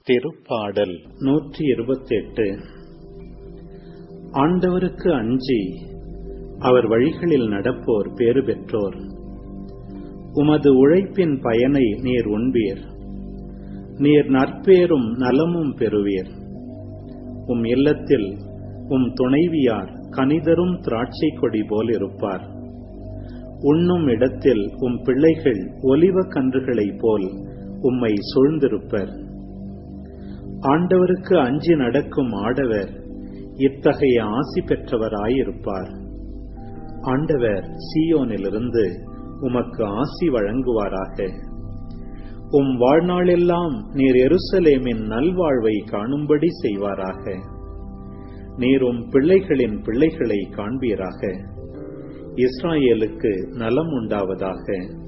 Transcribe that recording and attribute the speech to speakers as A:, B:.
A: திருப்பாடல் நூற்றி இருபத்தெட்டு ஆண்டவருக்கு அஞ்சி அவர் வழிகளில் நடப்போர் பேறு பெற்றோர் உமது உழைப்பின் பயனை நீர் உண்பீர் நீர் நற்பேரும் நலமும் பெறுவீர் உம் இல்லத்தில் உம் துணைவியார் கனிதரும் திராட்சை கொடி போல் இருப்பார் உண்ணும் இடத்தில் உம் பிள்ளைகள் ஒலிவ கன்றுகளைப் போல் உம்மை சூழ்ந்திருப்பர் ஆண்டவருக்கு அஞ்சி நடக்கும் ஆடவர் இத்தகைய ஆசி பெற்றவராயிருப்பார் ஆண்டவர் சீயோனிலிருந்து உமக்கு ஆசி வழங்குவாராக உம் வாழ்நாளெல்லாம் நீர் எருசலேமின் நல்வாழ்வை காணும்படி செய்வாராக நீர் உம் பிள்ளைகளின் பிள்ளைகளை காண்பீராக இஸ்ராயேலுக்கு நலம் உண்டாவதாக